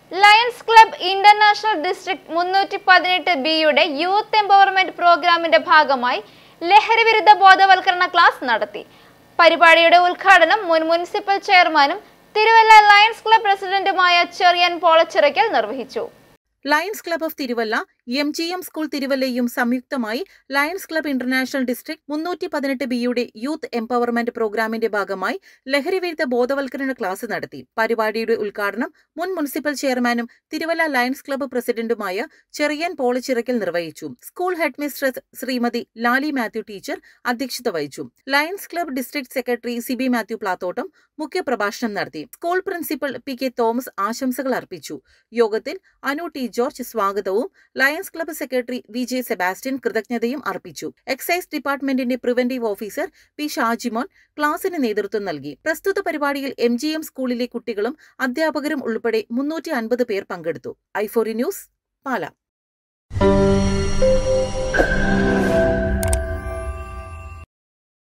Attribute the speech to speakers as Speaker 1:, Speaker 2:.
Speaker 1: lions club international district മുന്നൂറ്റി പതിനെട്ട് ബിയുടെ യൂത്ത് എംപവർമെന്റ് പ്രോഗ്രാമിന്റെ ഭാഗമായി ലഹരിവിരുദ്ധ ബോധവൽക്കരണ ക്ലാസ് നടത്തി പരിപാടിയുടെ ഉദ്ഘാടനം മുൻ മുനിസിപ്പൽ ചെയർമാനും തിരുവല്ല ലയൺസ് ക്ലബ് പ്രസിഡന്റുമായ ചെറിയൻ പോളച്ചിറയ്ക്കൽ നിർവഹിച്ചു
Speaker 2: lions club of Thiruvalla M G M school തിരുവല്ലയും സംയുക്തമായി ലയൺസ് ക്ലബ് ഇന്റർനാഷണൽ ഡിസ്ട്രിക്ട് മുന്നൂറ്റി പതിനെട്ട് ബിയുടെ യൂത്ത് എംപവർമെന്റ് പ്രോഗ്രാമിന്റെ ഭാഗമായി ലഹരിവിരുദ്ധ ബോധവൽക്കരണ ക്ലാസ് നടത്തി പരിപാടിയുടെ ഉദ്ഘാടനം മുൻ മുനിസിപ്പൽ ചെയർമാനും തിരുവല്ല ലയൺസ് ക്ലബ്ബ് പ്രസിഡന്റുമായ ചെറിയൻ പോളിച്ചിറക്കൽ നിർവഹിച്ചു school head mistress Shrimati Lali Mathew teacher അധ്യക്ഷത വഹിച്ചു lions club district secretary Sibi Mathew Plathottam മുഖ്യപ്രഭാഷണം നടത്തി school principal P K Thomas ആശംസകൾ അർപ്പിച്ചു യോഗത്തിൽ അനു ടി ജോർജ് സ്വാഗതവും lions club secretary V J Sebastian കൃതജ്ഞതയും അർപ്പിച്ചു എക്സൈസ് ഡിപ്പാർട്ട്മെന്റിന്റെ പ്രിവന്റീവ് ഓഫീസർ പി ഷാജിമോൻ ക്ലാസിന് നേതൃത്വം നൽകി പ്രസ്തുത പരിപാടിയിൽ എം ജി എം സ്കൂളിലെ കുട്ടികളും അധ്യാപകരും ഉൾപ്പെടെ മുന്നൂറ്റി അൻപത് പേർ പങ്കെടുത്തു ഐഫോറി ന്യൂസ് പാല